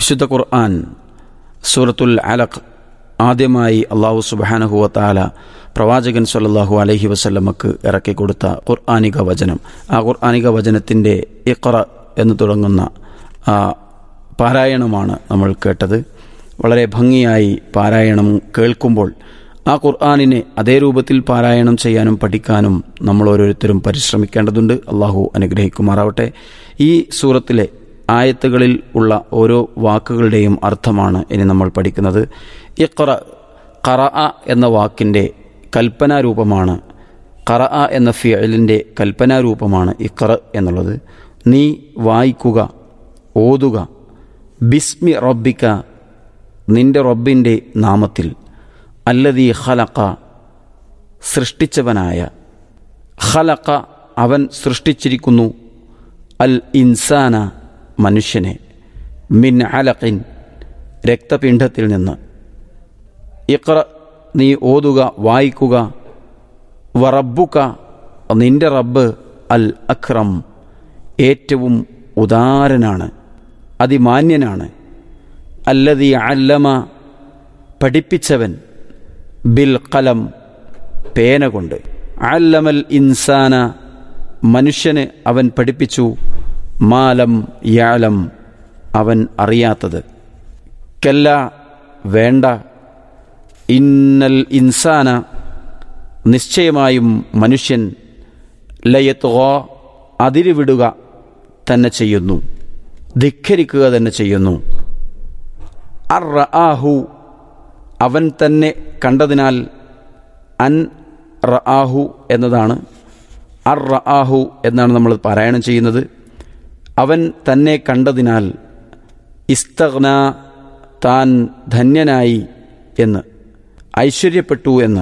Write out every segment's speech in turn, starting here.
വിശുദ്ധ ഖുർആൻ സൂറത്തുൽ അലഖ് ആദ്യമായി അള്ളാഹു സുബാനഹുവത്താല പ്രവാചകൻ സല്ലല്ലാഹു അലൈഹി വസല്ലമക്ക് ഇറക്കി കൊടുത്ത ഖുർആാനിക വചനം ആ ഖുർആാനിക വചനത്തിൻ്റെ ഇഖറ എന്ന് തുടങ്ങുന്ന ആ പാരായണമാണ് നമ്മൾ കേട്ടത് വളരെ ഭംഗിയായി പാരായണം കേൾക്കുമ്പോൾ ആ ഖുർആാനിനെ അതേ രൂപത്തിൽ പാരായണം ചെയ്യാനും പഠിക്കാനും നമ്മൾ ഓരോരുത്തരും പരിശ്രമിക്കേണ്ടതുണ്ട് അള്ളാഹു അനുഗ്രഹിക്കുമാറാവട്ടെ ഈ സൂറത്തിലെ ആയത്തുകളിൽ ഉള്ള ഓരോ വാക്കുകളുടെയും അർത്ഥമാണ് ഇനി നമ്മൾ പഠിക്കുന്നത് ഇഖ്റ ഖറ എന്ന വാക്കിൻ്റെ കൽപ്പനാരൂപമാണ് ഖറ എന്ന ഫിയലിൻ്റെ കൽപ്പനാരൂപമാണ് ഇഖ്റ എന്നുള്ളത് നീ വായിക്കുക ഓതുക ബിസ്മി റബ്ബിക്ക നിന്റെ റബ്ബിൻ്റെ നാമത്തിൽ അല്ലതീ ഖലക്ക സൃഷ്ടിച്ചവനായ ഖലക്ക അവൻ സൃഷ്ടിച്ചിരിക്കുന്നു അൽ ഇൻസാന മനുഷ്യനെ മിൻ അലഖിൻ രക്തപിണ്ഡത്തിൽ നിന്ന് ഇഖ്റ നീ ഓതുക വായിക്കുക വറബ്ബുക നിന്റെ റബ്ബ് അൽ അക്രം ഏറ്റവും ഉദാരനാണ് അതിമാന്യനാണ് അല്ലതി അല്ലമ പഠിപ്പിച്ചവൻ ബിൽ കലം പേന കൊണ്ട് അല്ലമൽ ഇൻസാന മനുഷ്യന് അവൻ പഠിപ്പിച്ചു മാലം യാലം അവൻ അറിയാത്തത് കല്ല വേണ്ട ഇന്നൽ ഇൻസാന നിശ്ചയമായും മനുഷ്യൻ ലയത്തുക അതിരുവിടുക തന്നെ ചെയ്യുന്നു ധിഖരിക്കുക തന്നെ ചെയ്യുന്നു അർ ആഹു അവൻ തന്നെ കണ്ടതിനാൽ അൻ റആഹു എന്നതാണ് അർ റആഹു എന്നാണ് നമ്മൾ പാരായണം ചെയ്യുന്നത് അവൻ തന്നെ കണ്ടതിനാൽ ഇസ്തഗ്ന താൻ ധന്യനായി എന്ന് ഐശ്വര്യപ്പെട്ടു എന്ന്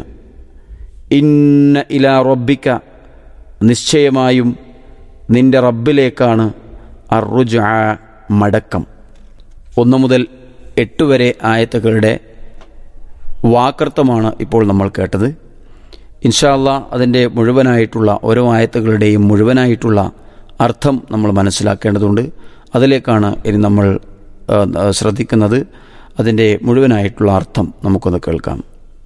ഇന്ന ഇല റബ്ബിക്ക നിശ്ചയമായും നിന്റെ റബ്ബിലേക്കാണ് അറുജ മടക്കം ഒന്ന് മുതൽ എട്ട് വരെ ആയത്തുകളുടെ വാക്കർത്ഥമാണ് ഇപ്പോൾ നമ്മൾ കേട്ടത് ഇൻഷാല്ല അതിൻ്റെ മുഴുവനായിട്ടുള്ള ഓരോ ആയത്തുകളുടെയും മുഴുവനായിട്ടുള്ള അർത്ഥം നമ്മൾ മനസ്സിലാക്കേണ്ടതുണ്ട് അതിലേക്കാണ് ഇനി നമ്മൾ ആ, ശ്രദ്ധിക്കുന്നത് അതിൻ്റെ മുഴുവനായിട്ടുള്ള അർത്ഥം നമുക്കൊന്ന് കേൾക്കാം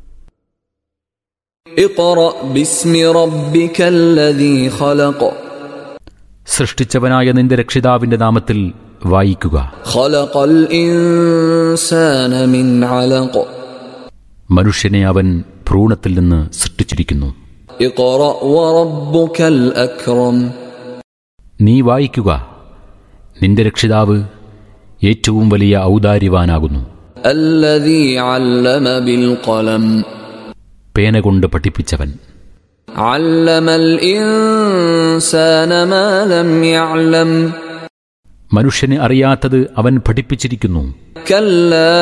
اقرأ باسم ربك الذي خلق സൃഷ്ടിച്ചവനായ നിന്റെ രക്ഷിതാവിന്റെ നാമത്തിൽ വായിക്കുക خلق الإنسان من علق മനുഷ്യനെ അവൻ ഭ്രൂണത്തിൽ നിന്ന് സൃഷ്ടിച്ചിരിക്കുന്നു اقرأ وربك الأكرم നീ വായിക്കുക നിന്റെ രക്ഷിതാവ് ഏറ്റവും വലിയ ഔദാര്യവാനാകുന്നു الذي علم بالقلم പേന കൊണ്ട് പഠിപ്പിച്ചവൻ علم الإنسان ما لم يعلم മനുഷ്യന് അറിയാത്തത് അവൻ പഠിപ്പിച്ചിരിക്കുന്നു كلا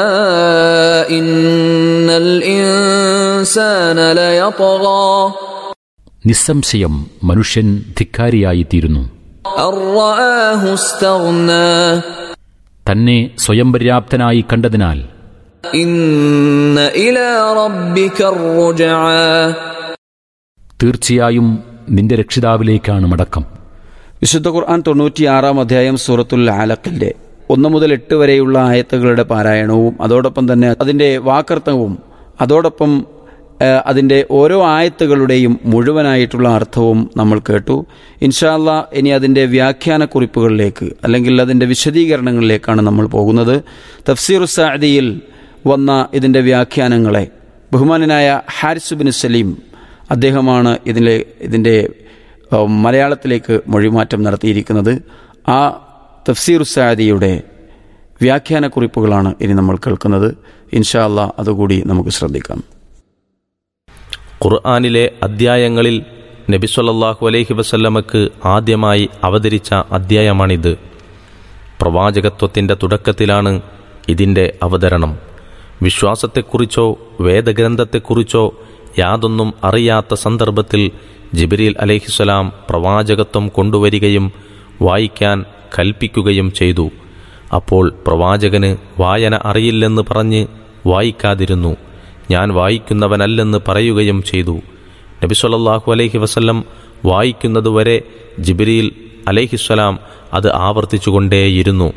إن الإنسان ليطغى നിസ്സംശയം മനുഷ്യൻ ധിക്കാരിയായിത്തീരുന്നു أن رآه استغنى തന്നെ സ്വയം പര്യാപ്തനായി കണ്ടതിനാൽ إن إلى ربك الرجعى തീർച്ചയായും നിന്റെ രക്ഷിതാവിലേക്കാണ് മടക്കം വിശുദ്ധ ഖുർആൻ തൊണ്ണൂറ്റിയാറാം അധ്യായം സൂറത്തുൽ ആലക്കിൻ്റെ ഒന്ന് മുതൽ എട്ട് വരെയുള്ള ആയത്തുകളുടെ പാരായണവും അതോടൊപ്പം തന്നെ അതിൻ്റെ വാക്കർത്ഥവും അതോടൊപ്പം ആ, അതിൻ്റെ ഓരോ ആയത്തുകളുടെയും മുഴുവനായിട്ടുള്ള അർത്ഥവും നമ്മൾ കേട്ടു ഇൻഷാല്ല ഇനി അതിൻ്റെ വ്യാഖ്യാന കുറിപ്പുകളിലേക്ക് അല്ലെങ്കിൽ അതിൻ്റെ വിശദീകരണങ്ങളിലേക്കാണ് നമ്മൾ പോകുന്നത് തഫ്സീർ സാദിയിൽ വന്ന ഇതിൻ്റെ വ്യാഖ്യാനങ്ങളെ ബഹുമാനനായ ഹാരിസ് ബിൻ സലീം അദ്ദേഹമാണ് ഇതിലെ ഇതിൻ്റെ ഏഹ്, മലയാളത്തിലേക്ക് മൊഴിമാറ്റം നടത്തിയിരിക്കുന്നത് ആ തഫ്സീർ സാദിയുടെ വ്യാഖ്യാനക്കുറിപ്പുകളാണ് ഇനി നമ്മൾ കേൾക്കുന്നത് ഇൻഷാ അല്ലാ അതുകൂടി നമുക്ക് ശ്രദ്ധിക്കാം ഖുർആാനിലെ അദ്ധ്യായങ്ങളിൽ നബി സല്ലല്ലാഹു അലൈഹി വസല്ലമക്ക് ആദ്യമായി അവതരിച്ച അദ്ധ്യായമാണിത് പ്രവാചകത്വത്തിൻ്റെ തുടക്കത്തിലാണ് ഇതിൻ്റെ അവതരണം വിശ്വാസത്തെക്കുറിച്ചോ വേദഗ്രന്ഥത്തെക്കുറിച്ചോ യാതൊന്നും അറിയാത്ത സന്ദർഭത്തിൽ ജിബ്രീൽ അലൈഹിസ്സലാം പ്രവാചകത്വം കൊണ്ടുവരികയും വായിക്കാൻ കൽപ്പിക്കുകയും ചെയ്തു അപ്പോൾ പ്രവാചകന് വായന അറിയില്ലെന്ന് പറഞ്ഞ് വായിക്കാതിരുന്നു ഞാൻ വായിക്കുന്നവനല്ലെന്ന് പറയുകയും ചെയ്തു നബി സല്ലല്ലാഹു അലൈഹി വസല്ലം വായിക്കുന്നതുവരെ ജിബ്രീൽ അലൈഹിസ്സലാം അത് ആവർത്തിച്ചുകൊണ്ടേയിരുന്നു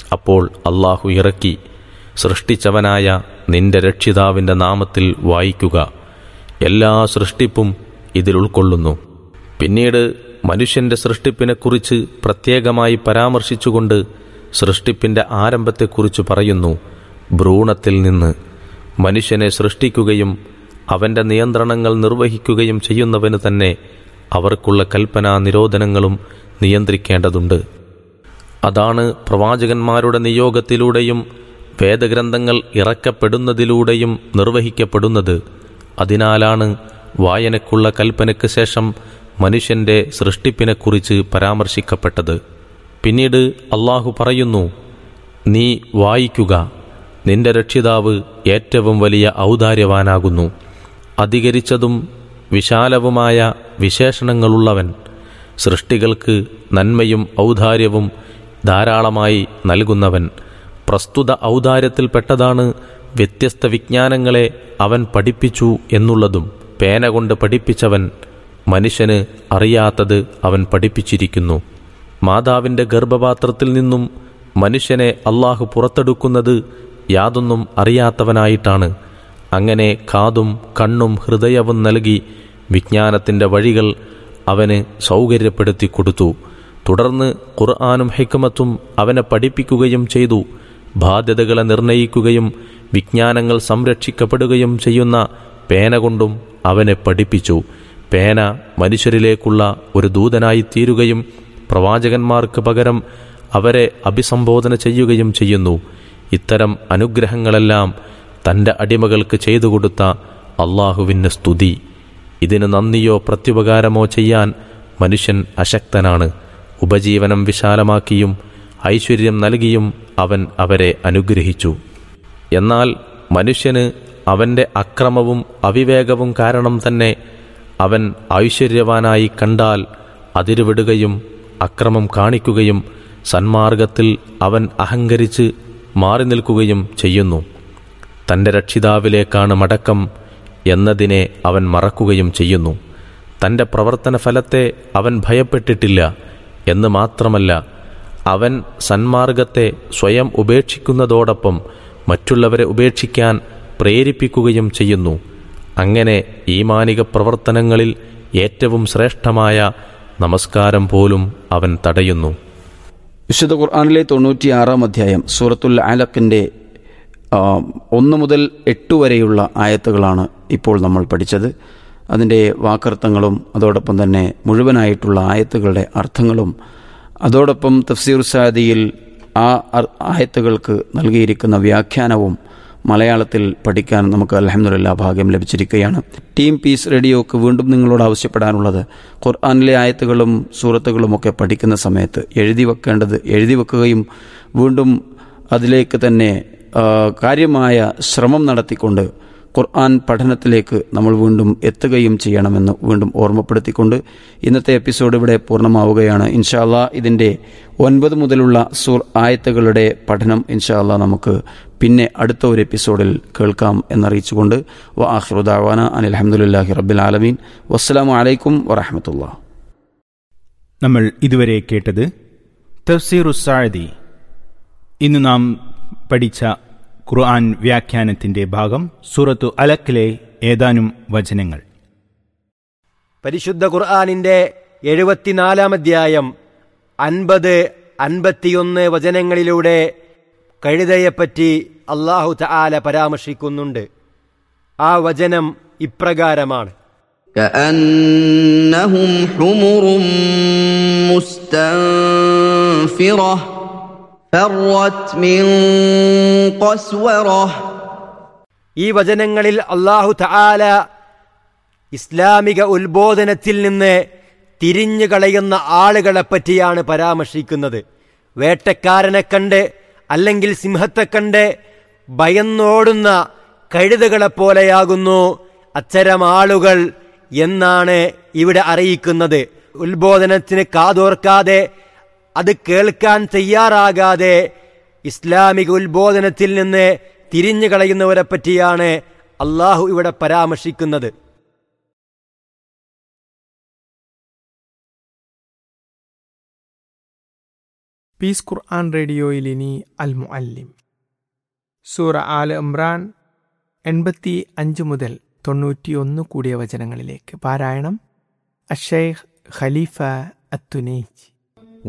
അപ്പോൾ അള്ളാഹു ഇറക്കി സൃഷ്ടിച്ചവനായ നിന്റെ രക്ഷിതാവിൻ്റെ നാമത്തിൽ വായിക്കുക എല്ലാ സൃഷ്ടിപ്പും ഇതിൽ ഉൾക്കൊള്ളുന്നു പിന്നീട് മനുഷ്യന്റെ സൃഷ്ടിപ്പിനെക്കുറിച്ച് പ്രത്യേകമായി പരാമർശിച്ചുകൊണ്ട് സൃഷ്ടിപ്പിന്റെ ആരംഭത്തെക്കുറിച്ച് പറയുന്നു ഭ്രൂണത്തിൽ നിന്ന് മനുഷ്യനെ സൃഷ്ടിക്കുകയും അവന്റെ നിയന്ത്രണങ്ങൾ നിർവഹിക്കുകയും ചെയ്യുന്നവന് തന്നെ അവർക്കുള്ള കൽപ്പനാ നിരോധനങ്ങളും നിയന്ത്രിക്കേണ്ടതുണ്ട് അതാണ് പ്രവാചകന്മാരുടെ നിയോഗത്തിലൂടെയും വേദഗ്രന്ഥങ്ങൾ ഇറക്കപ്പെടുന്നതിലൂടെയും നിർവഹിക്കപ്പെടുന്നത് അതിനാലാണ് വായനക്കുള്ള കൽപ്പനയ്ക്ക് ശേഷം മനുഷ്യന്റെ സൃഷ്ടിപ്പിനെക്കുറിച്ച് പരാമർശിക്കപ്പെട്ടത് പിന്നീട് അള്ളാഹു പറയുന്നു നീ വായിക്കുക നിന്റെ രക്ഷിതാവ് ഏറ്റവും വലിയ ഔദാര്യവാനാകുന്നു അധികരിച്ചതും വിശാലവുമായ വിശേഷണങ്ങളുള്ളവൻ സൃഷ്ടികൾക്ക് നന്മയും ഔദാര്യവും ധാരാളമായി നൽകുന്നവൻ പ്രസ്തുത ഔദാര്യത്തിൽപ്പെട്ടതാണ് വ്യത്യസ്ത വിജ്ഞാനങ്ങളെ അവൻ പഠിപ്പിച്ചു എന്നുള്ളതും പേന കൊണ്ട് പഠിപ്പിച്ചവൻ മനുഷ്യന് അറിയാത്തത് അവൻ പഠിപ്പിച്ചിരിക്കുന്നു മാതാവിന്റെ ഗർഭപാത്രത്തിൽ നിന്നും മനുഷ്യനെ അള്ളാഹു പുറത്തെടുക്കുന്നത് യാതൊന്നും അറിയാത്തവനായിട്ടാണ് അങ്ങനെ കാതും കണ്ണും ഹൃദയവും നൽകി വിജ്ഞാനത്തിന്റെ വഴികൾ അവന് സൗകര്യപ്പെടുത്തി കൊടുത്തു തുടർന്ന് ഖുർആാനും ഹിക്മത്തും അവനെ പഠിപ്പിക്കുകയും ചെയ്തു ബാധ്യതകളെ നിർണയിക്കുകയും വിജ്ഞാനങ്ങൾ സംരക്ഷിക്കപ്പെടുകയും ചെയ്യുന്ന പേന കൊണ്ടും അവനെ പഠിപ്പിച്ചു പേന മനുഷ്യരിലേക്കുള്ള ഒരു ദൂതനായി തീരുകയും പ്രവാചകന്മാർക്ക് പകരം അവരെ അഭിസംബോധന ചെയ്യുകയും ചെയ്യുന്നു ഇത്തരം അനുഗ്രഹങ്ങളെല്ലാം തന്റെ അടിമകൾക്ക് ചെയ്തു കൊടുത്ത അള്ളാഹുവിന് സ്തുതി ഇതിന് നന്ദിയോ പ്രത്യുപകാരമോ ചെയ്യാൻ മനുഷ്യൻ അശക്തനാണ് ഉപജീവനം വിശാലമാക്കിയും ഐശ്വര്യം നൽകിയും അവൻ അവരെ അനുഗ്രഹിച്ചു എന്നാൽ മനുഷ്യന് അവന്റെ അക്രമവും അവിവേകവും കാരണം തന്നെ അവൻ ഐശ്വര്യവാനായി കണ്ടാൽ അതിരുവിടുകയും അക്രമം കാണിക്കുകയും സന്മാർഗത്തിൽ അവൻ അഹങ്കരിച്ച് മാറി നിൽക്കുകയും ചെയ്യുന്നു തന്റെ രക്ഷിതാവിലേക്കാണ് മടക്കം എന്നതിനെ അവൻ മറക്കുകയും ചെയ്യുന്നു തന്റെ പ്രവർത്തന ഫലത്തെ അവൻ ഭയപ്പെട്ടിട്ടില്ല എന്ന് മാത്രമല്ല അവൻ സന്മാർഗത്തെ സ്വയം ഉപേക്ഷിക്കുന്നതോടൊപ്പം മറ്റുള്ളവരെ ഉപേക്ഷിക്കാൻ പ്രേരിപ്പിക്കുകയും ചെയ്യുന്നു അങ്ങനെ ഈമാനിക പ്രവർത്തനങ്ങളിൽ ഏറ്റവും ശ്രേഷ്ഠമായ നമസ്കാരം പോലും അവൻ തടയുന്നു വിശുദ്ധ ഖുർആാനിലെ തൊണ്ണൂറ്റിയാറാം അധ്യായം സൂറത്തുൽ അലക്കിൻ്റെ ഒന്ന് മുതൽ എട്ട് വരെയുള്ള ആയത്തുകളാണ് ഇപ്പോൾ നമ്മൾ പഠിച്ചത് അതിൻ്റെ വാക്കർത്ഥങ്ങളും അതോടൊപ്പം തന്നെ മുഴുവനായിട്ടുള്ള ആയത്തുകളുടെ അർത്ഥങ്ങളും അതോടൊപ്പം തഫ്സീർ സാദിയിൽ ആ അർ- ആയത്തുകൾക്ക് നൽകിയിരിക്കുന്ന വ്യാഖ്യാനവും മലയാളത്തിൽ പഠിക്കാൻ നമുക്ക് അലഹമുല്ല ഭാഗ്യം ലഭിച്ചിരിക്കുകയാണ് ടീം പീസ് റേഡിയോക്ക് വീണ്ടും നിങ്ങളോട് ആവശ്യപ്പെടാനുള്ളത് ഖുർആാനിലെ ആയത്തുകളും സൂറത്തുകളുമൊക്കെ പഠിക്കുന്ന സമയത്ത് എഴുതി വെക്കേണ്ടത് എഴുതി വെക്കുകയും വീണ്ടും അതിലേക്ക് തന്നെ ആ, കാര്യമായ ശ്രമം നടത്തിക്കൊണ്ട് ഖുർആൻ പഠനത്തിലേക്ക് നമ്മൾ വീണ്ടും എത്തുകയും ചെയ്യണമെന്ന് വീണ്ടും ഓർമ്മപ്പെടുത്തിക്കൊണ്ട് ഇന്നത്തെ എപ്പിസോഡ് ഇവിടെ പൂർണ്ണമാവുകയാണ് ഇൻഷാല്ല ഇതിൻ്റെ ഒൻപത് മുതലുള്ള സൂർ ആയത്തുകളുടെ പഠനം ഇൻഷാല്ല നമുക്ക് പിന്നെ അടുത്ത ഒരു എപ്പിസോഡിൽ കേൾക്കാം എന്നറിയിച്ചുകൊണ്ട് വ ആഹ്റുദാവാന അനിൽ അഹമ്മദില്ലാഹി റബ്ബിൽ ആലമീൻ വസ്സലാമു അലൈക്കും വറഹമത്തുള്ള നമ്മൾ ഇതുവരെ കേട്ടത് തഫ്സീറുസാഴതി ഇന്ന് നാം പഠിച്ച ഖുർആൻ വ്യാഖ്യാനത്തിന്റെ ഭാഗം സൂറത്തു അലക്കിലെ ഏതാനും വചനങ്ങൾ പരിശുദ്ധ ഖുർആാനിന്റെ എഴുപത്തിനാലാം അധ്യായം അൻപത് അൻപത്തിയൊന്ന് വചനങ്ങളിലൂടെ കഴുതയെപ്പറ്റി അള്ളാഹു തആല പരാമർശിക്കുന്നുണ്ട് ആ വചനം ഇപ്രകാരമാണ് كأنهم حمر مستنفرة فرت من قسورة ഈ വചനങ്ങളിൽ അള്ളാഹു തആല ഇസ്ലാമിക ഉത്ബോധനത്തിൽ നിന്ന് തിരിഞ്ഞു കളയുന്ന ആളുകളെ പറ്റിയാണ് പരാമർശിക്കുന്നത് വേട്ടക്കാരനെ കണ്ട് അല്ലെങ്കിൽ സിംഹത്തെ കണ്ട് ഭയന്നോടുന്ന കഴുതകളെ പോലെയാകുന്നു അത്തരം ആളുകൾ എന്നാണ് ഇവിടെ അറിയിക്കുന്നത് ഉത്ബോധനത്തിന് കാതോർക്കാതെ അത് കേൾക്കാൻ തയ്യാറാകാതെ ഇസ്ലാമിക ഉത്ബോധനത്തിൽ നിന്ന് തിരിഞ്ഞു കളയുന്നവരെ പറ്റിയാണ് അള്ളാഹു ഇവിടെ പരാമർശിക്കുന്നത് പീസ് ഖുർആൻ റേഡിയോയിൽ ഇനി അൽ മുഅല്ലിം സൂറ ആൽ ഇമ്രാൻ എൺപത്തി അഞ്ച് മുതൽ തൊണ്ണൂറ്റിയൊന്ന് കൂടിയ വചനങ്ങളിലേക്ക് പാരായണം അഷൈഖ് ഖലീഫ അത്തുനേജ്